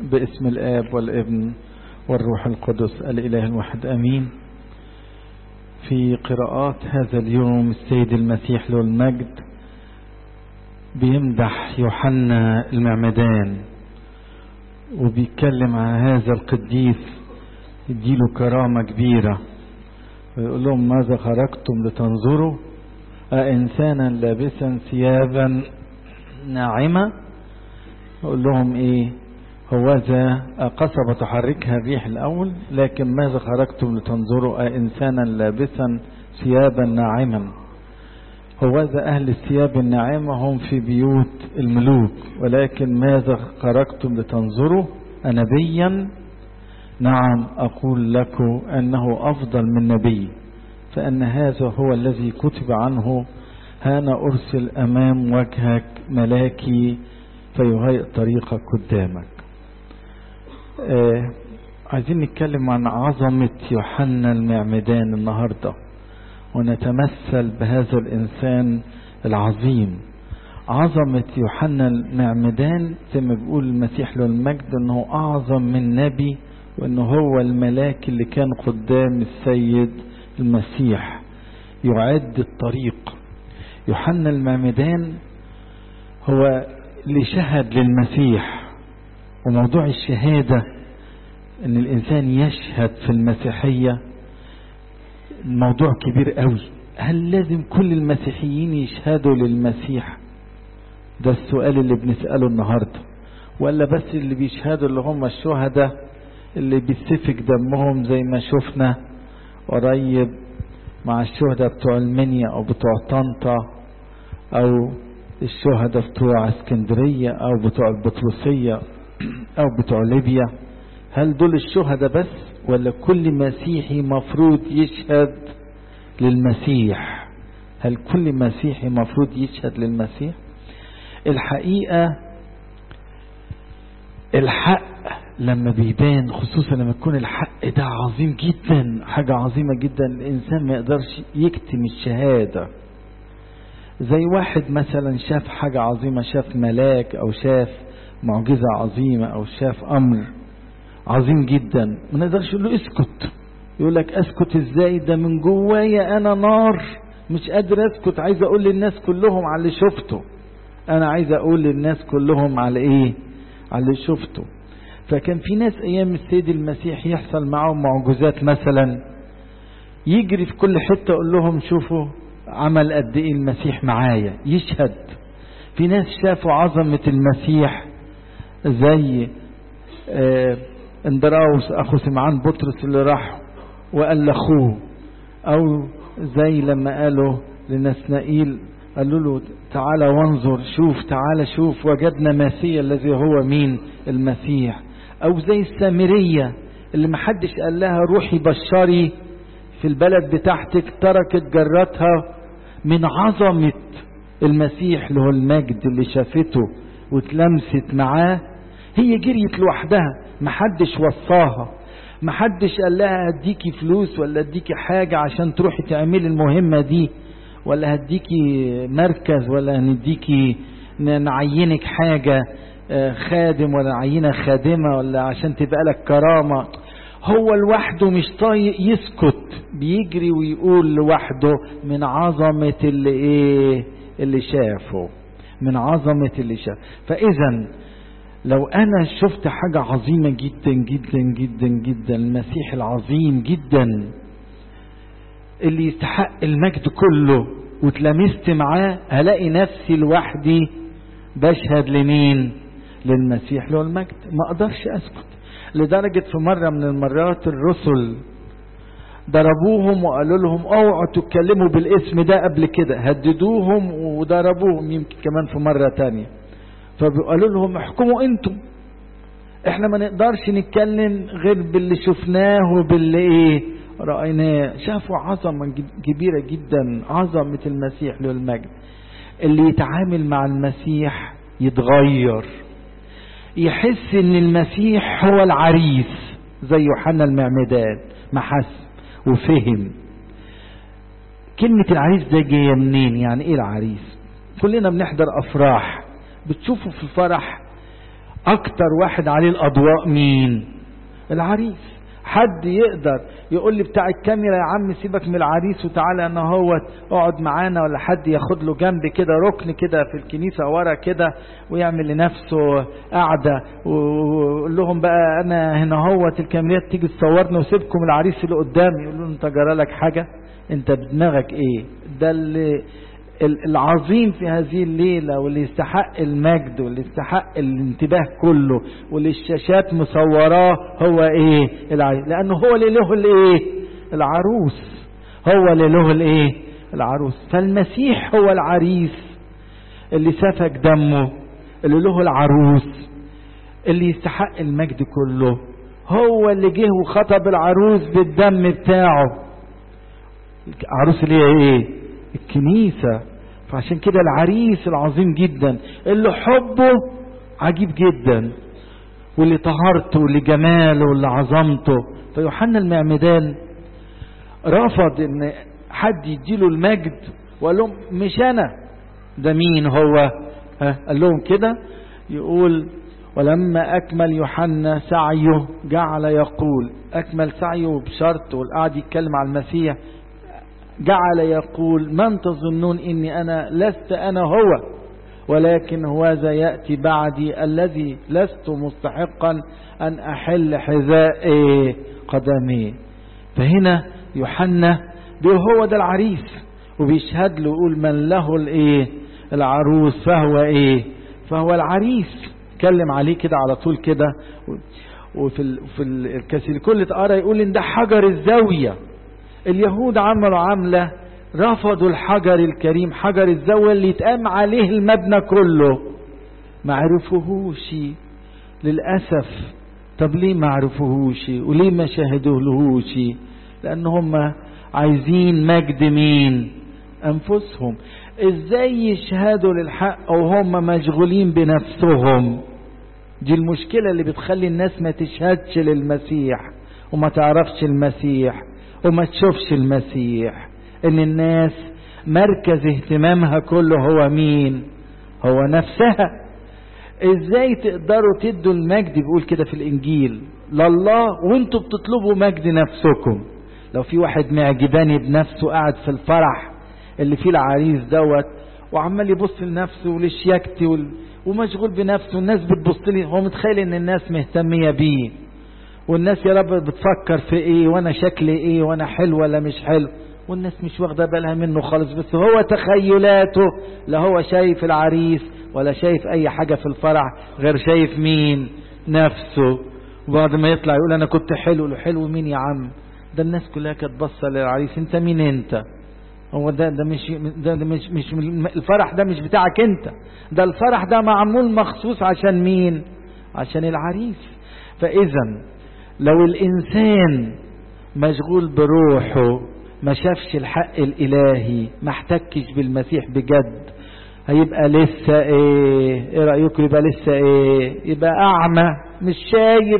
باسم الآب والابن والروح القدس الإله الواحد أمين في قراءات هذا اليوم السيد المسيح له المجد بيمدح يوحنا المعمدان وبيتكلم عن هذا القديس يديله كرامة كبيرة ويقول لهم ماذا خرجتم لتنظروا أإنسانا لابسا ثيابا ناعمة يقول لهم إيه هوذا قصبة تحركها الريح الأول لكن ماذا خرجتم لتنظروا أإنسانا لابسا ثيابا ناعما هوذا أهل الثياب الناعمة هم في بيوت الملوك ولكن ماذا خرجتم لتنظروا أنبيا نعم أقول لكم أنه أفضل من نبي فأن هذا هو الذي كتب عنه هانا أرسل أمام وجهك ملاكي فيهيئ طريقك قدامك آه عايزين نتكلم عن عظمة يوحنا المعمدان النهاردة ونتمثل بهذا الإنسان العظيم عظمة يوحنا المعمدان زي ما بيقول المسيح له المجد أنه أعظم من نبي وأنه هو الملاك اللي كان قدام السيد المسيح يعد الطريق يوحنا المعمدان هو اللي شهد للمسيح وموضوع الشهادة ان الانسان يشهد في المسيحية موضوع كبير قوي هل لازم كل المسيحيين يشهدوا للمسيح ده السؤال اللي بنسأله النهاردة ولا بس اللي بيشهدوا اللي هم الشهداء اللي بيسفك دمهم زي ما شفنا قريب مع الشهداء بتوع المنيا او بتوع طنطا او الشهداء بتوع اسكندرية او بتوع البطرسية او بتوع ليبيا هل دول الشهداء بس ولا كل مسيحي مفروض يشهد للمسيح هل كل مسيحي مفروض يشهد للمسيح الحقيقة الحق لما بيبان خصوصا لما يكون الحق ده عظيم جدا حاجة عظيمة جدا الإنسان ما يقدرش يكتم الشهادة زي واحد مثلا شاف حاجة عظيمة شاف ملاك أو شاف معجزة عظيمة أو شاف أمر عظيم جدا ما نقدرش يقول له اسكت يقول لك اسكت ازاي ده من جوايا انا نار مش قادر اسكت عايز اقول للناس كلهم على اللي شفته انا عايز اقول للناس كلهم على ايه على اللي شفته فكان في ناس ايام السيد المسيح يحصل معهم معجزات مثلا يجري في كل حته يقول لهم شوفوا عمل قد ايه المسيح معايا يشهد في ناس شافوا عظمه المسيح زي آه اندراوس اخو سمعان بطرس اللي راح وقال لاخوه او زي لما قالوا لنسنائيل قالوا له تعالى وانظر شوف تعالى شوف وجدنا مسيح الذي هو مين المسيح او زي السامرية اللي محدش قال لها روحي بشري في البلد بتاعتك تركت جرتها من عظمة المسيح له المجد اللي شافته واتلمست معاه هي جريت لوحدها محدش وصاها محدش قال لها هديكي فلوس ولا هديكي حاجة عشان تروحي تعملي المهمة دي ولا هديكي مركز ولا نديكي نعينك حاجة خادم ولا نعينك خادمة ولا عشان تبقى لك كرامة هو لوحده مش طايق يسكت بيجري ويقول لوحده من عظمة اللي ايه اللي شافه من عظمة اللي شافه فاذا لو انا شفت حاجة عظيمة جدا جدا جدا جدا المسيح العظيم جدا اللي يستحق المجد كله واتلمست معاه هلاقي نفسي لوحدي بشهد لمين للمسيح له المجد ما اقدرش اسكت لدرجة في مرة من المرات الرسل ضربوهم وقالوا لهم اوعوا تتكلموا بالاسم ده قبل كده هددوهم وضربوهم يمكن كمان في مرة تانية فبيقولوا لهم احكموا انتم احنا ما نقدرش نتكلم غير باللي شفناه وباللي ايه رأيناه شافوا عظمة كبيرة جدا عظمة المسيح له المجد اللي يتعامل مع المسيح يتغير يحس ان المسيح هو العريس زي يوحنا المعمدان ما حس وفهم كلمة العريس ده جاية منين يعني ايه العريس كلنا بنحضر افراح بتشوفوا في الفرح اكتر واحد عليه الاضواء مين العريس حد يقدر يقول لي بتاع الكاميرا يا عم سيبك من العريس وتعالى انا هو اقعد معانا ولا حد ياخد له جنب كده ركن كده في الكنيسه ورا كده ويعمل لنفسه قعده ويقول لهم بقى انا هنا هوت الكاميرات تيجي تصورني وسيبكم العريس اللي قدامي يقول له انت جرى لك حاجه انت بدماغك ايه ده اللي العظيم في هذه الليلة واللي يستحق المجد واللي يستحق الانتباه كله واللي الشاشات مصوراه هو ايه العريس لانه هو اللي له الايه العروس هو اللي له الايه العروس فالمسيح هو العريس اللي سفك دمه اللي له العروس اللي يستحق المجد كله هو اللي جه وخطب العروس بالدم بتاعه العروس اللي هي ايه الكنيسة فعشان كده العريس العظيم جدا اللي حبه عجيب جدا واللي طهارته واللي جماله واللي عظمته فيوحنا المعمدان رفض ان حد يديله المجد وقال لهم مش انا ده مين هو ها قال لهم كده يقول ولما أكمل يوحنا سعيه جعل يقول أكمل سعيه بشرط والقعد يتكلم على المسيح جعل يقول من تظنون إني أنا لست أنا هو ولكن هذا يأتي بعدي الذي لست مستحقا أن أحل حذاء قدمي فهنا يوحنا بيقول هو ده العريس وبيشهد له يقول من له الايه العروس فهو ايه فهو العريس اتكلم عليه كده على طول كده وفي ال... في الكاثوليكون اتقرا يقول ان ده حجر الزاويه اليهود عملوا عمله رفضوا الحجر الكريم حجر الزاويه اللي يتقام عليه المبنى كله ما عرفوهوش للاسف طب ليه ما عرفوهوش وليه ما شاهدوهوش لان هم عايزين مجد مين انفسهم ازاي يشهدوا للحق وهم مشغولين بنفسهم دي المشكلة اللي بتخلي الناس ما تشهدش للمسيح وما تعرفش المسيح وما تشوفش المسيح ان الناس مركز اهتمامها كله هو مين هو نفسها ازاي تقدروا تدوا المجد بيقول كده في الانجيل لله وانتوا بتطلبوا مجد نفسكم لو في واحد معجباني بنفسه قاعد في الفرح اللي فيه العريس دوت وعمال يبص لنفسه ولشياكتي وال... ومشغول بنفسه والناس بتبص لي هو متخيل ان الناس مهتميه بيه والناس يا رب بتفكر في ايه وانا شكلي ايه وانا حلو ولا مش حلو والناس مش واخده بالها منه خالص بس هو تخيلاته لا هو شايف العريس ولا شايف اي حاجه في الفرح غير شايف مين نفسه وبعد ما يطلع يقول انا كنت حلو له حلو مين يا عم ده الناس كلها كانت باصه للعريس انت مين انت هو ده ده مش ده, ده مش مش الفرح ده مش بتاعك انت ده الفرح ده معمول مخصوص عشان مين عشان العريس فاذا لو الانسان مشغول بروحه ما شافش الحق الالهي ما احتكش بالمسيح بجد هيبقى لسه ايه ايه رايكم يبقى لسه ايه يبقى اعمى مش شايف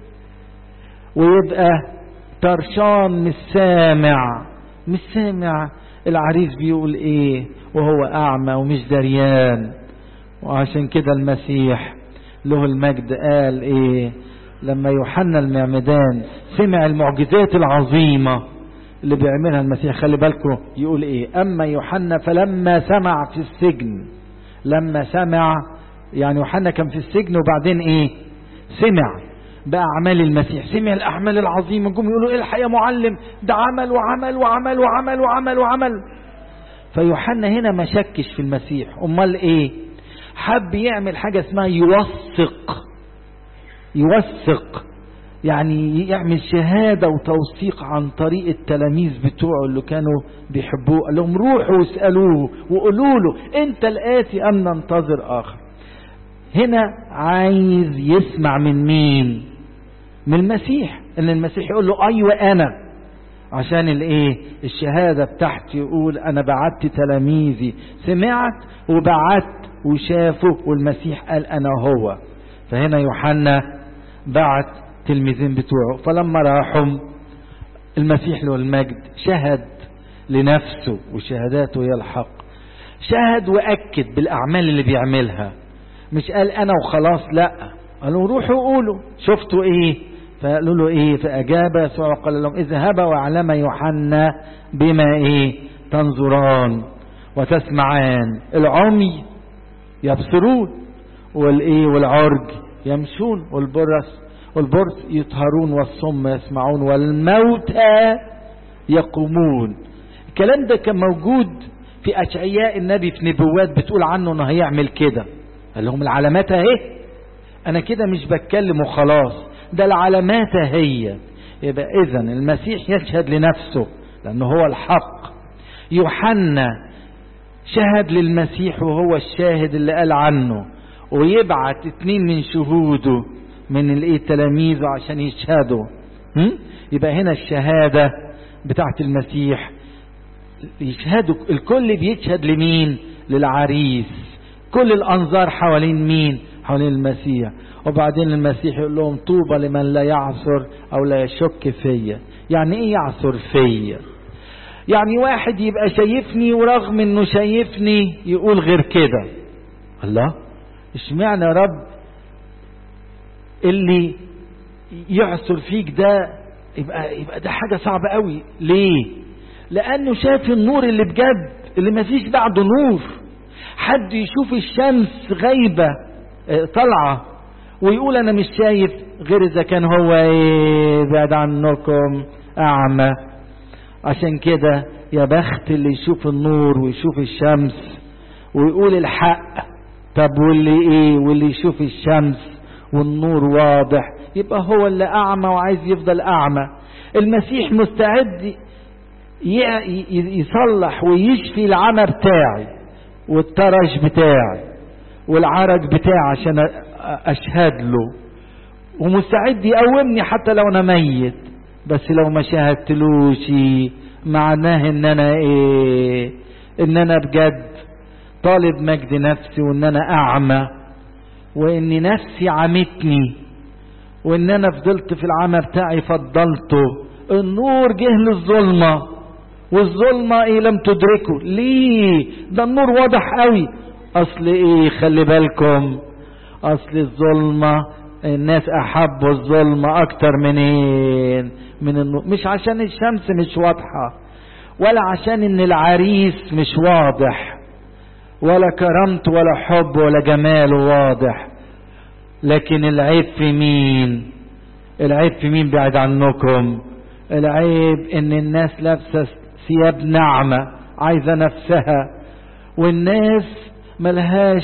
ويبقى طرشان مش سامع مش سامع العريس بيقول ايه وهو اعمى ومش دريان وعشان كده المسيح له المجد قال ايه لما يوحنا المعمدان سمع المعجزات العظيمة اللي بيعملها المسيح خلي بالكم يقول ايه اما يوحنا فلما سمع في السجن لما سمع يعني يوحنا كان في السجن وبعدين ايه سمع بأعمال المسيح سمع الأعمال العظيمة جم يقولوا الحق يا معلم ده عمل وعمل وعمل وعمل وعمل وعمل فيوحنا هنا ما شكش في المسيح أمال إيه حب يعمل حاجة اسمها يوثق يوثق يعني يعمل شهادة وتوثيق عن طريق التلاميذ بتوعه اللي كانوا بيحبوه قال لهم روحوا واسألوه وقولوا له انت الآتي أم ننتظر آخر هنا عايز يسمع من مين من المسيح ان المسيح يقول له ايوه انا عشان الايه الشهادة بتاعتي يقول انا بعت تلاميذي سمعت وبعت وشافوا والمسيح قال انا هو فهنا يوحنا بعت تلميذين بتوعه فلما راحوا المسيح له المجد شهد لنفسه وشهاداته هي الحق شهد واكد بالاعمال اللي بيعملها مش قال انا وخلاص لا قالوا روحوا قولوا شفتوا ايه فقالوا له ايه فاجاب يسوع وقال لهم اذهبا واعلم يوحنا بما ايه تنظران وتسمعان العمي يبصرون والايه والعرج يمشون والبرص والبرص يطهرون والصم يسمعون والموتى يقومون الكلام ده كان موجود في اشعياء النبي في نبوات بتقول عنه انه هيعمل كده قال لهم العلامات اهي انا كده مش بتكلم وخلاص ده العلامات هي يبقى اذا المسيح يشهد لنفسه لانه هو الحق يوحنا شهد للمسيح وهو الشاهد اللي قال عنه ويبعت اتنين من شهوده من الايه تلاميذه عشان يشهدوا يبقى هنا الشهادة بتاعت المسيح يشهدوا الكل بيشهد لمين للعريس كل الانظار حوالين مين حوالين المسيح وبعدين المسيح يقول لهم طوبى لمن لا يعثر او لا يشك فيا يعني ايه يعثر فيا يعني واحد يبقى شايفني ورغم انه شايفني يقول غير كده الله اشمعنى يا رب اللي يعثر فيك ده يبقى يبقى ده حاجه صعبه قوي ليه لانه شاف النور اللي بجد اللي ما فيش بعده نور حد يشوف الشمس غايبه طالعه ويقول انا مش شايف غير اذا كان هو ايه بعد عنكم اعمى عشان كده يا بخت اللي يشوف النور ويشوف الشمس ويقول الحق طب واللي ايه واللي يشوف الشمس والنور واضح يبقى هو اللي اعمى وعايز يفضل اعمى المسيح مستعد يصلح ويشفي العمى بتاعي والطرش بتاعي والعرج بتاعي عشان اشهد له ومستعد يقومني حتى لو انا ميت بس لو ما شاهدتلوش معناه ان انا ايه ان انا بجد طالب مجد نفسي وان انا اعمى وان نفسي عمتني وان انا فضلت في العمى بتاعي فضلته النور جه للظلمه والظلمه ايه لم تدركه ليه ده النور واضح قوي اصل ايه خلي بالكم اصل الظلمه الناس احبوا الظلمه اكتر من ايه من النور مش عشان الشمس مش واضحه ولا عشان ان العريس مش واضح ولا كرامته ولا حب ولا جماله واضح لكن العيب في مين العيب في مين بعد عنكم العيب ان الناس لابسه ثياب ناعمه عايزه نفسها والناس ملهاش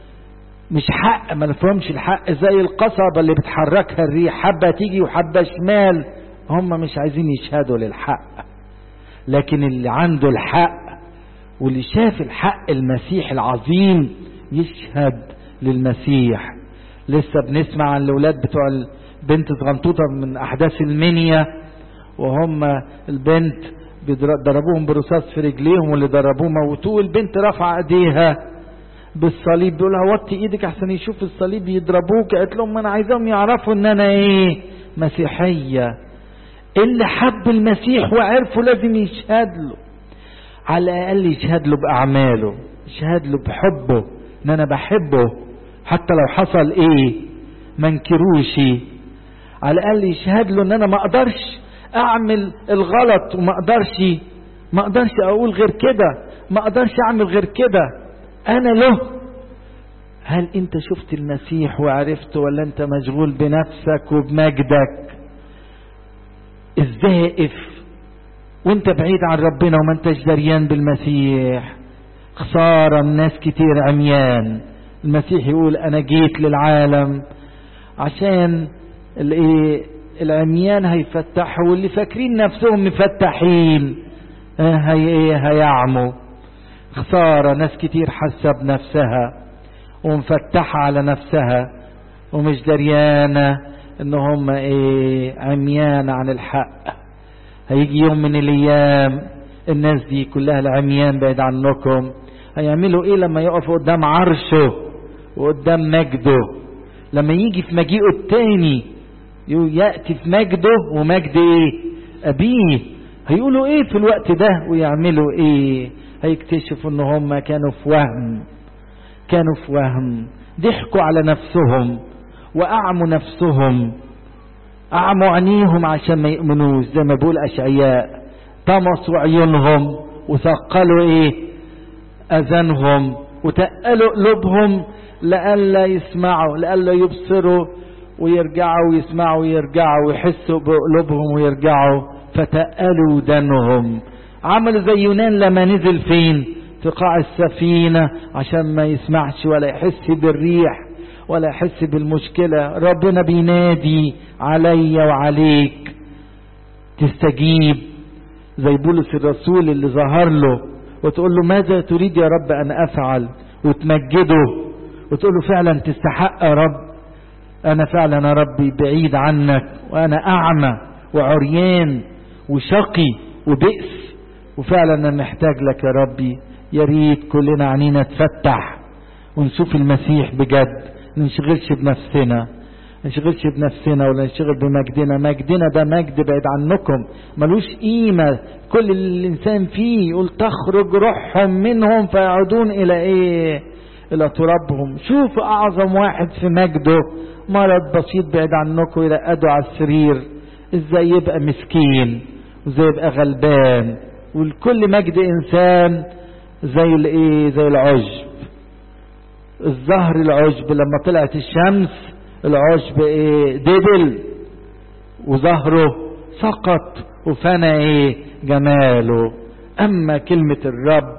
مش حق ما نفهمش الحق زي القصبة اللي بتحركها الريح حبة تيجي وحبة شمال هم مش عايزين يشهدوا للحق لكن اللي عنده الحق واللي شاف الحق المسيح العظيم يشهد للمسيح لسه بنسمع عن الاولاد بتوع البنت صغنطوطه من احداث المنيا وهم البنت ضربوهم برصاص في رجليهم واللي ضربوه موتوه البنت رفع ايديها بالصليب بيقول لها وطي ايدك عشان يشوف الصليب يضربوك قالت لهم انا عايزاهم يعرفوا ان انا ايه مسيحيه اللي حب المسيح وعرفه لازم يشهد له على الاقل يشهد له باعماله يشهد له بحبه ان انا بحبه حتى لو حصل ايه ما انكروش على الاقل يشهد له ان انا ما اقدرش اعمل الغلط وما اقدرش ما اقدرش اقول غير كده ما اقدرش اعمل غير كده انا له هل انت شفت المسيح وعرفته ولا انت مشغول بنفسك وبمجدك الزائف وانت بعيد عن ربنا وما انتش دريان بالمسيح خسارة الناس كتير عميان المسيح يقول انا جيت للعالم عشان الايه العميان هيفتحوا واللي فاكرين نفسهم مفتحين هي ايه هيعموا خسارة ناس كتير حاسة بنفسها ومفتحة على نفسها ومش دريانة ان هم ايه عميان عن الحق هيجي يوم من الايام الناس دي كلها العميان بعيد عنكم هيعملوا ايه لما يقفوا قدام عرشه وقدام مجده لما يجي في مجيئه التاني يأتي في مجده ومجد ايه ابيه هيقولوا ايه في الوقت ده ويعملوا ايه هيكتشفوا ان هم كانوا في وهم كانوا في وهم ضحكوا على نفسهم وأعموا نفسهم أعموا عينيهم عشان ما يؤمنوش زي ما بيقول أشعياء طمسوا عيونهم وثقلوا إيه أذانهم وتقلوا قلوبهم لئلا يسمعوا لئلا يبصروا ويرجعوا ويسمعوا ويرجعوا ويحسوا بقلوبهم ويرجعوا فتقلوا ودانهم عملوا زي يونان لما نزل فين في قاع السفينة عشان ما يسمعش ولا يحس بالريح ولا يحس بالمشكلة ربنا بينادي عليا وعليك تستجيب زي بولس الرسول اللي ظهر له وتقول له ماذا تريد يا رب أن أفعل وتمجده وتقول له فعلا تستحق يا رب أنا فعلا يا ربي بعيد عنك وأنا أعمى وعريان وشقي وبئس وفعلا أنا محتاج لك يا ربي يا ريت كلنا عنينا تفتح ونشوف المسيح بجد ننشغلش بنفسنا نشغلش بنفسنا ولا نشغل بمجدنا مجدنا ده مجد بعيد عنكم ملوش قيمة كل الإنسان فيه يقول تخرج روحهم منهم فيعودون إلى إيه إلى ترابهم شوف أعظم واحد في مجده مرض بسيط بعيد عنكم يرقدوا على السرير إزاي يبقى مسكين وإزاي يبقى غلبان والكل مجد إنسان زي الإيه زي العشب الزهر العشب لما طلعت الشمس العشب ايه دبل وظهره سقط وفنى ايه جماله اما كلمة الرب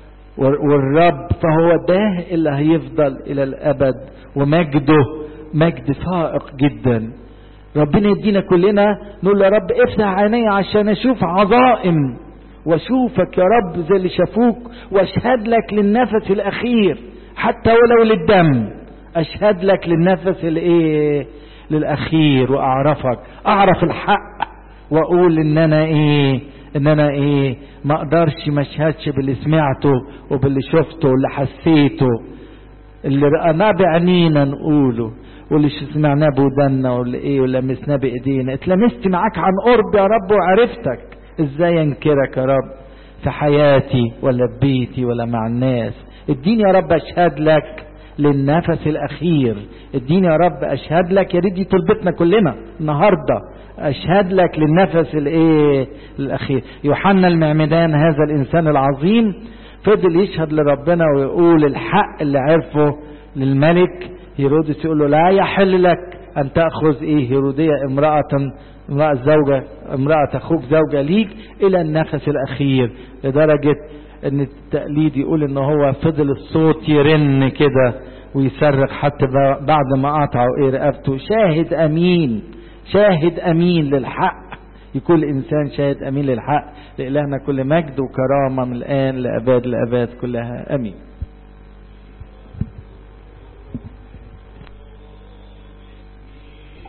والرب فهو ده اللي هيفضل الى الابد ومجده مجد فائق جدا ربنا يدينا كلنا نقول يا رب افتح عيني عشان اشوف عظائم واشوفك يا رب زي اللي شافوك واشهد لك للنفس الاخير حتى ولو للدم اشهد لك للنفس الايه للاخير واعرفك اعرف الحق واقول ان انا ايه ان انا ايه ما اقدرش ما اشهدش باللي سمعته وباللي شفته واللي حسيته اللي رأناه بعينينا نقوله واللي سمعناه بودنا واللي ايه واللي لمسناه بايدينا اتلمست معاك عن قرب يا رب وعرفتك ازاي انكرك يا رب في حياتي ولا في بيتي ولا مع الناس اديني يا رب اشهد لك للنفس الاخير اديني يا رب اشهد لك يا ريت دي طلبتنا كلنا النهارده اشهد لك للنفس الايه الاخير يوحنا المعمدان هذا الانسان العظيم فضل يشهد لربنا ويقول الحق اللي عرفه للملك هيرودس يقول له لا يحل لك ان تاخذ ايه هيروديه امراه امراه زوجه امراه اخوك زوجه ليك الى النفس الاخير لدرجه ان التقليد يقول ان هو فضل الصوت يرن كده ويصرخ حتى بعد ما قطعوا ايه رقبته شاهد امين شاهد امين للحق يكون الانسان شاهد امين للحق لالهنا كل مجد وكرامه من الان لاباد لاباد كلها امين